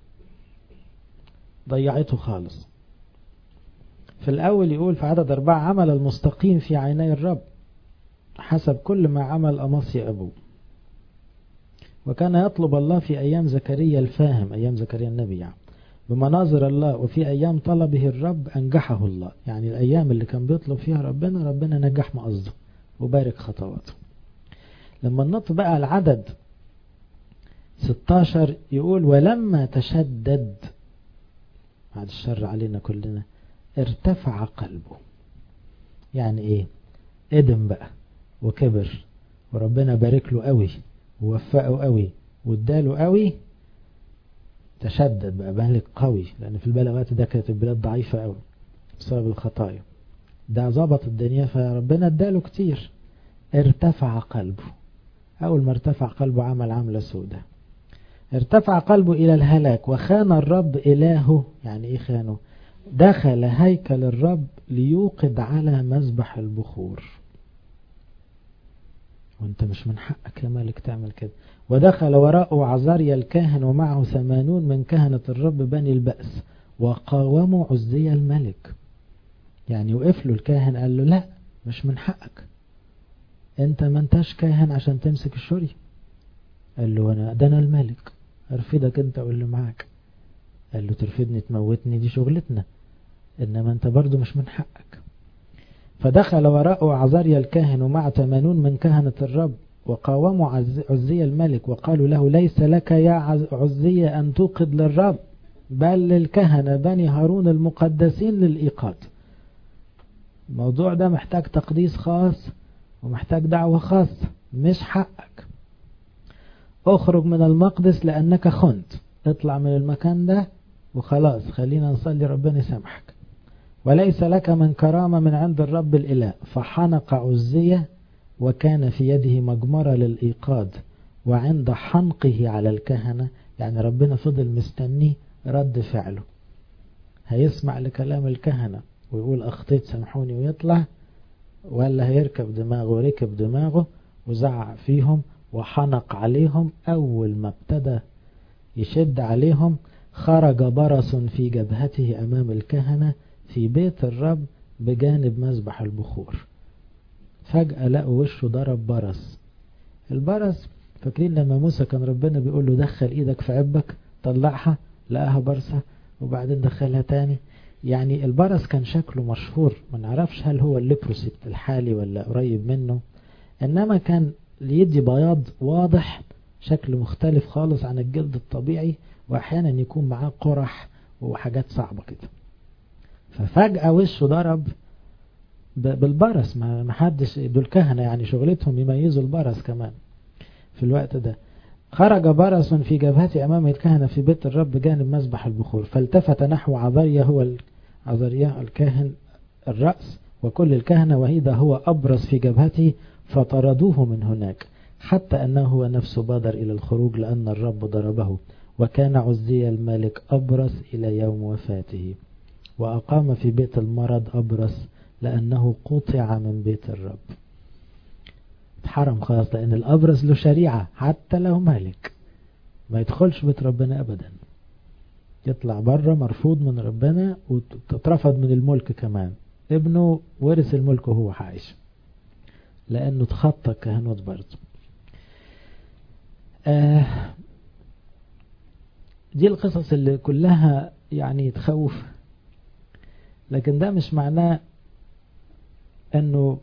ضيعته خالص في الأول يقول في عدد أربعة عمل المستقيم في عيني الرب حسب كل ما عمل أمصي أبوه وكان يطلب الله في أيام زكريا الفاهم أيام زكريا النبي يعني بمناظر الله وفي أيام طلبه الرب أنجحه الله يعني الأيام اللي كان بيطلب فيها ربنا ربنا نجح مقصده وبارك خطواته لما نط بقى العدد 16 يقول ولما تشدد بعد الشر علينا كلنا ارتفع قلبه يعني ايه ادم بقى وكبر وربنا بارك له قوي ووفقه قوي واداله قوي تشدد بقى ملك قوي لان في البلغات ده كانت البلاد ضعيفة قوي بسبب الخطايا ده ظبط الدنيا فربنا اداله كتير ارتفع قلبه اول ما ارتفع قلبه عمل عملة سودة ارتفع قلبه الى الهلاك وخان الرب الهه يعني ايه خانه دخل هيكل الرب ليوقد على مذبح البخور وانت مش من حقك يا مالك تعمل كده ودخل وراءه عزاريا الكاهن ومعه ثمانون من كهنة الرب بني البأس وقاوموا عزي الملك يعني وقف له الكاهن قال له لا مش من حقك انت ما انتش كاهن عشان تمسك الشري قال له انا ده انا الملك ارفدك انت واللي معاك قال له ترفدني تموتني دي شغلتنا انما انت برضو مش من حقك فدخل وراءه عزاريا الكاهن ومع ثمانون من كهنة الرب وقاوموا عزي الملك وقالوا له ليس لك يا عزي أن توقد للرب بل للكهنة بني هارون المقدسين للإيقاد الموضوع ده محتاج تقديس خاص ومحتاج دعوة خاصة مش حقك اخرج من المقدس لأنك خنت اطلع من المكان ده وخلاص خلينا نصلي ربنا يسامحك وليس لك من كرامة من عند الرب الإله فحنق عزية وكان في يده مجمرة للإيقاد وعند حنقه على الكهنة يعني ربنا فضل مستنيه رد فعله هيسمع لكلام الكهنة ويقول أخطيت سامحوني ويطلع ولا هيركب دماغه وركب دماغه وزعق فيهم وحنق عليهم أول ما ابتدى يشد عليهم خرج برص في جبهته أمام الكهنة في بيت الرب بجانب مذبح البخور فجأة لقوا وشه ضرب برص البرص فاكرين لما موسى كان ربنا بيقول له دخل ايدك في عبك طلعها لقاها برصة وبعدين دخلها تاني يعني البرص كان شكله مشهور ما نعرفش هل هو الليبروسي الحالي ولا قريب منه انما كان ليدي بياض واضح شكل مختلف خالص عن الجلد الطبيعي واحيانا يكون معاه قرح وحاجات صعبة كده ففجأة وشه ضرب بالبرص ما حدش دول كهنة يعني شغلتهم يميزوا البرص كمان في الوقت ده خرج برص في جبهته أمام الكهنة في بيت الرب جانب مذبح البخور فالتفت نحو عذريا هو عذريا الكاهن الرأس وكل الكهنة وإذا هو أبرص في جبهته فطردوه من هناك حتى أنه هو نفسه بادر إلى الخروج لأن الرب ضربه وكان عزي الملك أبرص إلى يوم وفاته وأقام في بيت المرض أبرص لأنه قطع من بيت الرب اتحرم خلاص لأن الأبرص له شريعة حتى لو ملك ما يدخلش بيت ربنا أبدا يطلع بره مرفوض من ربنا وتترفض من الملك كمان ابنه ورث الملك وهو عايش لأنه تخطى الكهنوت برضه آه دي القصص اللي كلها يعني تخوف لكن ده مش معناه انه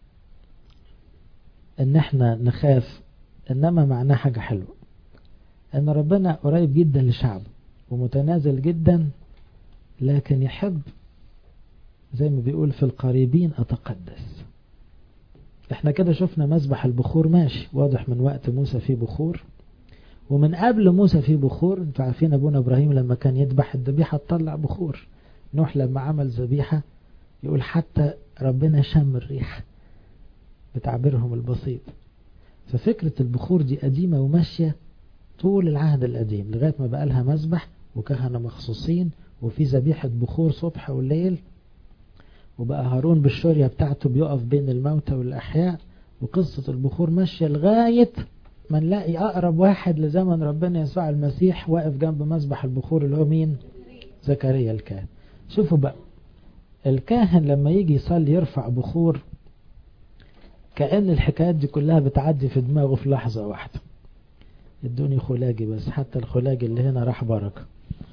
ان احنا نخاف انما معناه حاجة حلوة ان ربنا قريب جدا لشعبه ومتنازل جدا لكن يحب زي ما بيقول في القريبين اتقدس احنا كده شفنا مذبح البخور ماشي واضح من وقت موسى فيه بخور ومن قبل موسى فيه بخور انتوا عارفين ابونا ابراهيم لما كان يذبح الذبيحه تطلع بخور نوح لما عمل ذبيحه يقول حتى ربنا شم الريح بتعبيرهم البسيط ففكرة البخور دي قديمة وماشية طول العهد القديم لغاية ما بقى لها مذبح وكهنة مخصوصين وفي ذبيحة بخور صبح والليل وبقى هارون بالشورية بتاعته بيقف بين الموتى والأحياء وقصة البخور ماشية لغاية ما نلاقي أقرب واحد لزمن ربنا يسوع المسيح واقف جنب مذبح البخور اللي هو مين زكريا الكاهن شوفوا بقى الكاهن لما يجي يصلي يرفع بخور كأن الحكايات دي كلها بتعدي في دماغه في لحظة واحدة ادوني خلاجي بس حتى الخلاجي اللي هنا راح بركة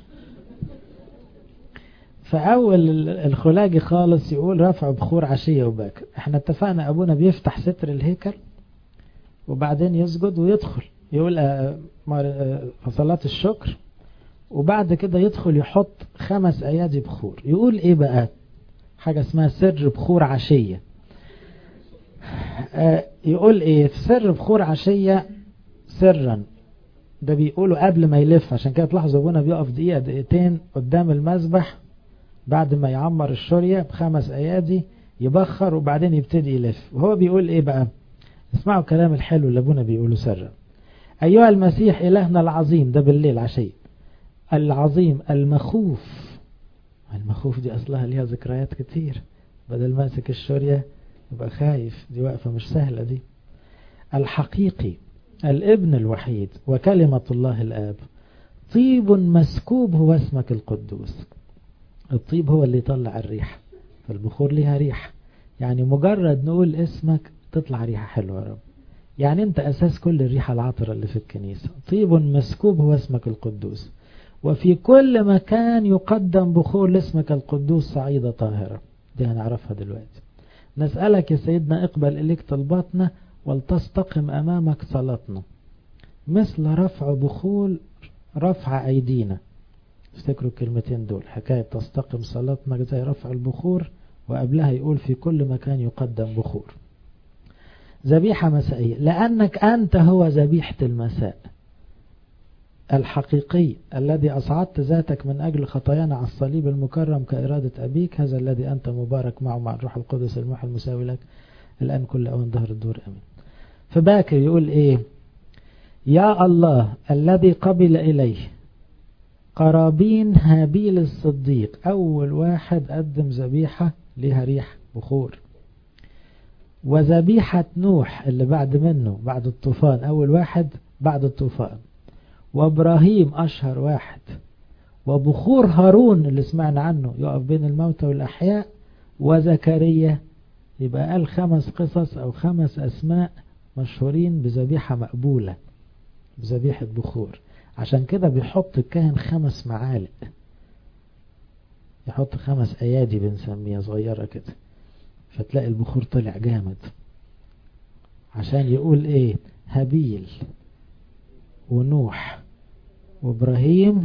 فأول الخلاجي خالص يقول رفع بخور عشية وباكر احنا اتفقنا أبونا بيفتح ستر الهيكل وبعدين يسجد ويدخل يقول في صلاة الشكر وبعد كده يدخل يحط خمس أيادي بخور يقول ايه بقى حاجة اسمها سر بخور عشية يقول ايه في سر بخور عشية سرا ده بيقوله قبل ما يلف عشان كده تلاحظوا ابونا بيقف دقيقة دقيقتين قدام المذبح بعد ما يعمر الشورية بخمس ايادي يبخر وبعدين يبتدي يلف وهو بيقول ايه بقى اسمعوا الكلام الحلو اللي ابونا بيقوله سرا ايها المسيح الهنا العظيم ده بالليل عشية العظيم المخوف المخوف دي اصلها ليها ذكريات كتير بدل ماسك الشورية يبقى خايف دي وقفة مش سهلة دي الحقيقي الابن الوحيد وكلمة الله الآب طيب مسكوب هو اسمك القدوس الطيب هو اللي يطلع الريح فالبخور ليها ريح يعني مجرد نقول اسمك تطلع ريحة حلوة يا رب يعني انت اساس كل الريحة العطرة اللي في الكنيسة طيب مسكوب هو اسمك القدوس وفي كل مكان يقدم بخور لاسمك القدوس صعيدة طاهرة دي هنعرفها دلوقتي نسألك يا سيدنا اقبل إليك طلباتنا ولتستقم أمامك صلاتنا مثل رفع بخور رفع أيدينا افتكروا الكلمتين دول حكاية تستقم صلاتنا زي رفع البخور وقبلها يقول في كل مكان يقدم بخور ذبيحة مسائية لأنك أنت هو ذبيحة المساء الحقيقي الذي أصعدت ذاتك من أجل خطايانا على الصليب المكرم كإرادة أبيك هذا الذي أنت مبارك معه مع الروح القدس الموحى المساوي لك الآن كل أوان ظهر الدور أمين فباكر يقول إيه يا الله الذي قبل إليه قرابين هابيل الصديق أول واحد قدم ذبيحة لها ريح بخور وذبيحة نوح اللي بعد منه بعد الطوفان أول واحد بعد الطوفان وابراهيم اشهر واحد وبخور هارون اللي سمعنا عنه يقف بين الموتى والاحياء وزكريا يبقى قال خمس قصص او خمس اسماء مشهورين بذبيحة مقبولة بذبيحة بخور عشان كده بيحط الكاهن خمس معالق يحط خمس ايادي بنسميها صغيرة كده فتلاقي البخور طلع جامد عشان يقول ايه هابيل ونوح وابراهيم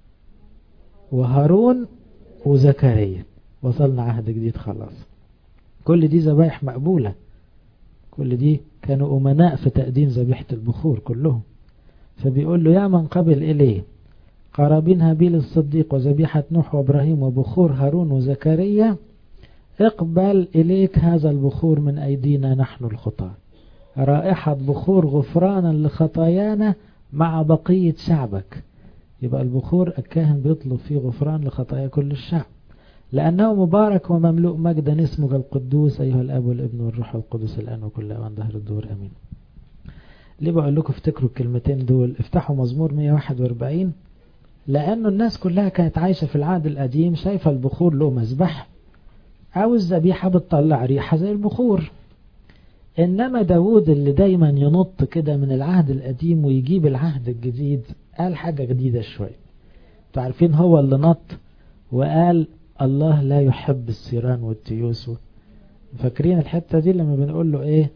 وهارون وزكريا وصلنا عهد جديد خلاص كل دي ذبايح مقبولة كل دي كانوا أمناء في تقديم ذبيحة البخور كلهم فبيقول له يا من قبل إليه قرابين هابيل الصديق وذبيحة نوح وابراهيم وبخور هارون وزكريا اقبل إليك هذا البخور من أيدينا نحن الخطاة رائحة بخور غفرانا لخطايانا مع بقية شعبك يبقى البخور الكاهن بيطلب فيه غفران لخطايا كل الشعب لأنه مبارك ومملوء مجدا اسمك القدوس أيها الأب والابن والروح القدس الآن وكل أوان ظهر الدور أمين ليه بقول لكم افتكروا الكلمتين دول افتحوا مزمور 141 لأنه الناس كلها كانت عايشة في العهد القديم شايفة البخور له مذبح أو الذبيحة بتطلع ريحة زي البخور إنما داود اللي دايما ينط كده من العهد القديم ويجيب العهد الجديد قال حاجة جديدة شوية تعرفين هو اللي نط وقال الله لا يحب السيران والتيوس فاكرين الحتة دي لما بنقول له ايه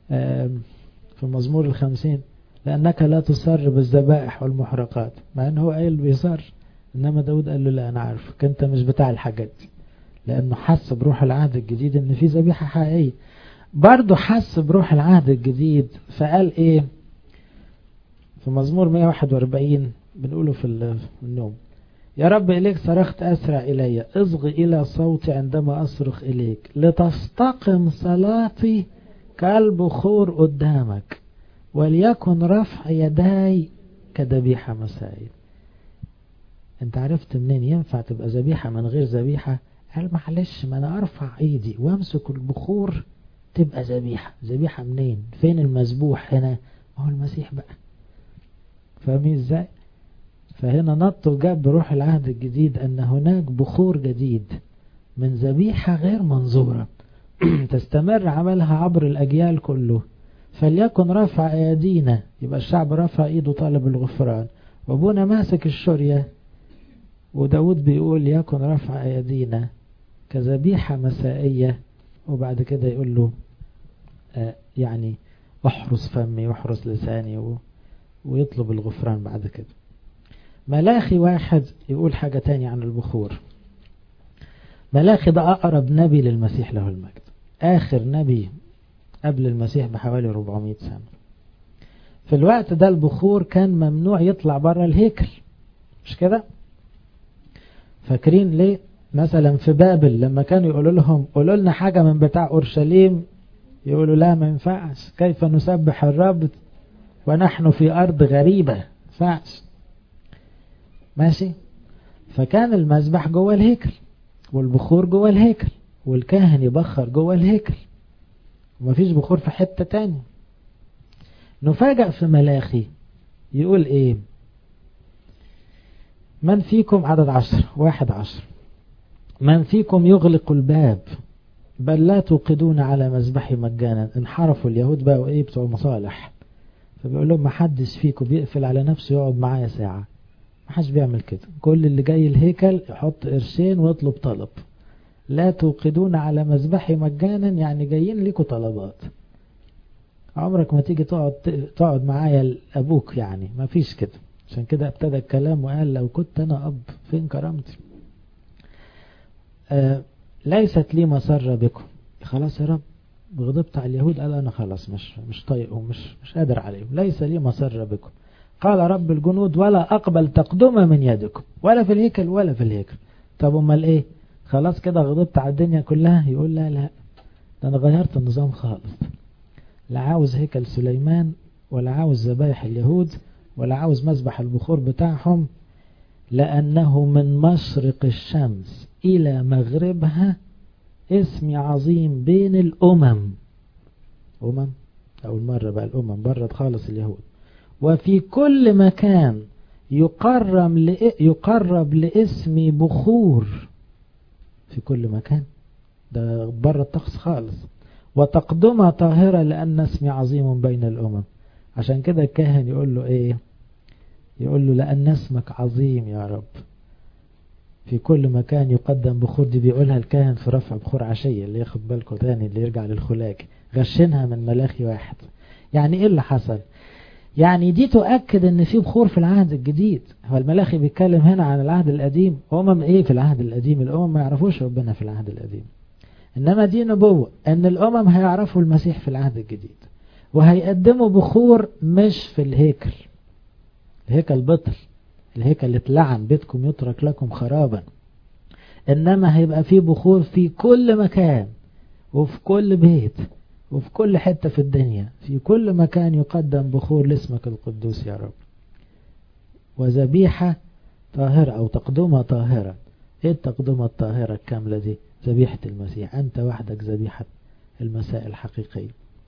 في المزمور الخمسين لأنك لا تصر بالذبائح والمحرقات مع ان هو قايل بيصر انما داود قال له لا انا عارفك انت مش بتاع الحاجات دي لانه حس بروح العهد الجديد ان في ذبيحة حقيقية برضه حس بروح العهد الجديد فقال ايه في مزمور 141 بنقوله في النوم يا رب إليك صرخت أسرع إلي اصغ إلى صوتي عندما أصرخ إليك لتستقم صلاتي كالبخور قدامك وليكن رفع يداي كذبيحة مسائل انت عرفت منين ينفع تبقى ذبيحة من غير ذبيحة قال معلش ما انا ارفع ايدي وامسك البخور تبقى ذبيحة ذبيحة منين فين المذبوح هنا ما هو المسيح بقى فاهمين ازاي فهنا نط وجاب بروح العهد الجديد ان هناك بخور جديد من ذبيحة غير منظورة تستمر عملها عبر الاجيال كله فليكن رفع ايدينا يبقى الشعب رفع ايده طالب الغفران وابونا ماسك الشرية وداود بيقول يكن رفع ايدينا كذبيحة مسائية وبعد كده يقول له آه يعني احرس فمي واحرس لساني و... ويطلب الغفران بعد كده ملاخي واحد يقول حاجة تاني عن البخور ملاخي ده أقرب نبي للمسيح له المجد آخر نبي قبل المسيح بحوالي 400 سنة في الوقت ده البخور كان ممنوع يطلع بره الهيكل مش كده فاكرين ليه مثلا في بابل لما كانوا يقولوا لهم قولوا لنا حاجة من بتاع أورشليم يقولوا لا ما ينفعش كيف نسبح الرب ونحن في أرض غريبة ينفعش ماشي فكان المذبح جوه الهيكل والبخور جوه الهيكل والكاهن يبخر جوه الهيكل ومفيش بخور في حتة تاني نفاجأ في ملاخي يقول ايه من فيكم عدد عشر واحد عشر من فيكم يغلق الباب بل لا توقدون على مذبحي مجانا انحرفوا اليهود بقوا ايه بتوع مصالح فبيقول لهم ما حدش فيكم بيقفل على نفسه يقعد معايا ساعة ما حدش بيعمل كده كل اللي جاي الهيكل يحط قرشين ويطلب طلب لا توقدون على مذبحي مجانا يعني جايين لكم طلبات عمرك ما تيجي تقعد تقعد معايا ابوك يعني ما فيش كده عشان كده ابتدى الكلام وقال لو كنت انا اب فين كرامتي آه ليست لي مسرة بكم خلاص يا رب غضبت على اليهود قال انا خلاص مش مش طايقهم مش مش قادر عليهم ليس لي مسرة بكم قال رب الجنود ولا أقبل تقدمة من يدكم ولا في الهيكل ولا في الهيكل طب امال ايه خلاص كده غضبت على الدنيا كلها يقول لا لا ده انا غيرت النظام خالص لا عاوز هيكل سليمان ولا عاوز ذبايح اليهود ولا عاوز مذبح البخور بتاعهم لأنه من مشرق الشمس إلى مغربها اسمي عظيم بين الأمم أمم أول مرة بقى الأمم برد خالص اليهود وفي كل مكان يقرب يقرب لاسمي بخور في كل مكان ده بره الطقس خالص وتقدمها طاهرة لأن اسمي عظيم بين الأمم عشان كده الكاهن يقول له ايه يقول له لأن اسمك عظيم يا رب في كل مكان يقدم بخور دي بيقولها الكاهن في رفع بخور عشية اللي ياخد بالكم تاني اللي يرجع للخلاج غشنها من ملاخي واحد يعني ايه اللي حصل يعني دي تؤكد ان في بخور في العهد الجديد هو الملاخي بيتكلم هنا عن العهد القديم امم ايه في العهد القديم الامم ما يعرفوش ربنا في العهد القديم انما دي نبوة ان الامم هيعرفوا المسيح في العهد الجديد وهيقدموا بخور مش في الهيكل الهيكل بطل الهيكل اتلعن بيتكم يترك لكم خرابا انما هيبقى فيه بخور في كل مكان وفي كل بيت وفي كل حتة في الدنيا في كل مكان يقدم بخور لاسمك القدوس يا رب وذبيحة طاهرة أو تقدمة طاهرة إيه التقدمة الطاهرة الكاملة دي ذبيحة المسيح أنت وحدك ذبيحة المساء الحقيقية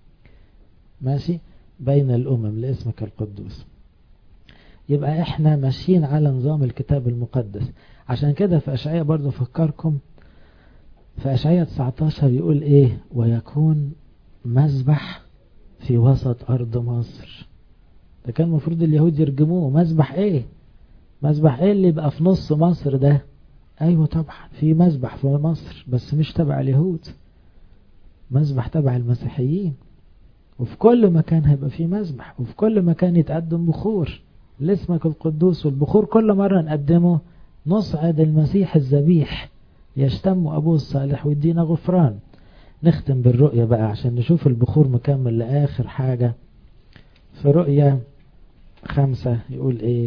ماشي بين الأمم لاسمك القدوس يبقى احنا ماشيين على نظام الكتاب المقدس عشان كده في أشعية برضو فكركم في أشعية 19 يقول ايه ويكون مذبح في وسط أرض مصر ده كان المفروض اليهود يرجموه مذبح ايه مذبح ايه اللي يبقى في نص مصر ده ايوه طبعا في مذبح في مصر بس مش تبع اليهود مذبح تبع المسيحيين وفي كل مكان هيبقى في مذبح وفي كل مكان يتقدم بخور لاسمك القدوس والبخور كل مرة نقدمه نصعد المسيح الذبيح يشتم أبوه الصالح ويدينا غفران نختم بالرؤية بقى عشان نشوف البخور مكمل لآخر حاجة في رؤية خمسة يقول ايه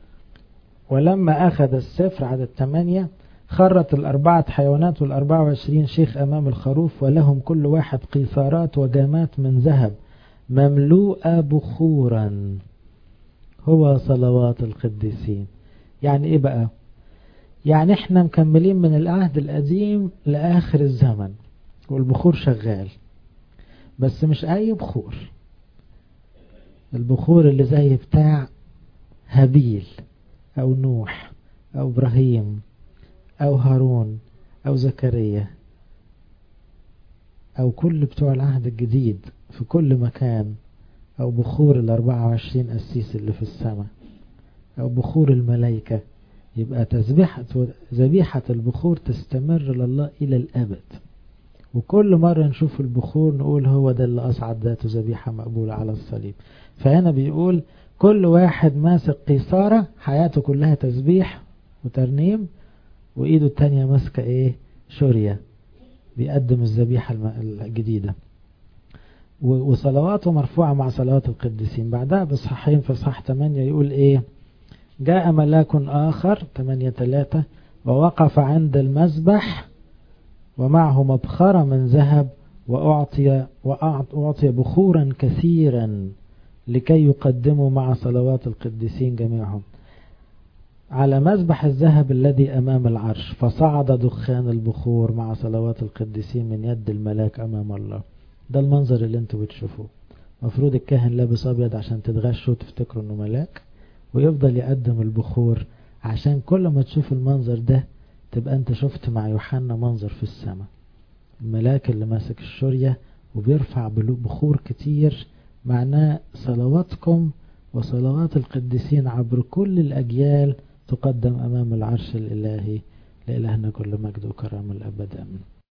ولما أخذ السفر عدد ثمانية خرت الأربعة حيوانات والأربعة وعشرين شيخ أمام الخروف ولهم كل واحد قيثارات وجامات من ذهب مملوءة بخورا هو صلوات القديسين يعني ايه بقى يعني احنا مكملين من العهد القديم لآخر الزمن والبخور شغال بس مش اي بخور البخور اللي زي بتاع هابيل او نوح او ابراهيم او هارون او زكريا او كل بتوع العهد الجديد في كل مكان او بخور الاربعة وعشرين قسيس اللي في السماء او بخور الملائكة يبقى تذبيحة ذبيحة البخور تستمر لله الى الابد وكل مرة نشوف البخور نقول هو ده اللي أصعد ذاته ذبيحة مقبولة على الصليب فهنا بيقول كل واحد ماسك قيصارة حياته كلها تسبيح وترنيم وإيده التانية ماسكة إيه شورية بيقدم الذبيحة الجديدة وصلواته مرفوعة مع صلوات القديسين بعدها بصحين في صح 8 يقول إيه جاء ملاك آخر 8 3 ووقف عند المذبح ومعه مبخرة من ذهب وأعطي, وأعطي بخورا كثيرا لكي يقدموا مع صلوات القديسين جميعهم على مذبح الذهب الذي أمام العرش فصعد دخان البخور مع صلوات القديسين من يد الملاك أمام الله ده المنظر اللي انتوا بتشوفوه مفروض الكاهن لابس أبيض عشان تتغشوا وتفتكروا انه ملاك ويفضل يقدم البخور عشان كل ما تشوف المنظر ده تبقى انت شفت مع يوحنا منظر في السماء الملاك اللي ماسك الشورية وبيرفع بخور كتير معناه صلواتكم وصلوات القديسين عبر كل الأجيال تقدم أمام العرش الإلهي لإلهنا كل مجد وكرم الأبد أمين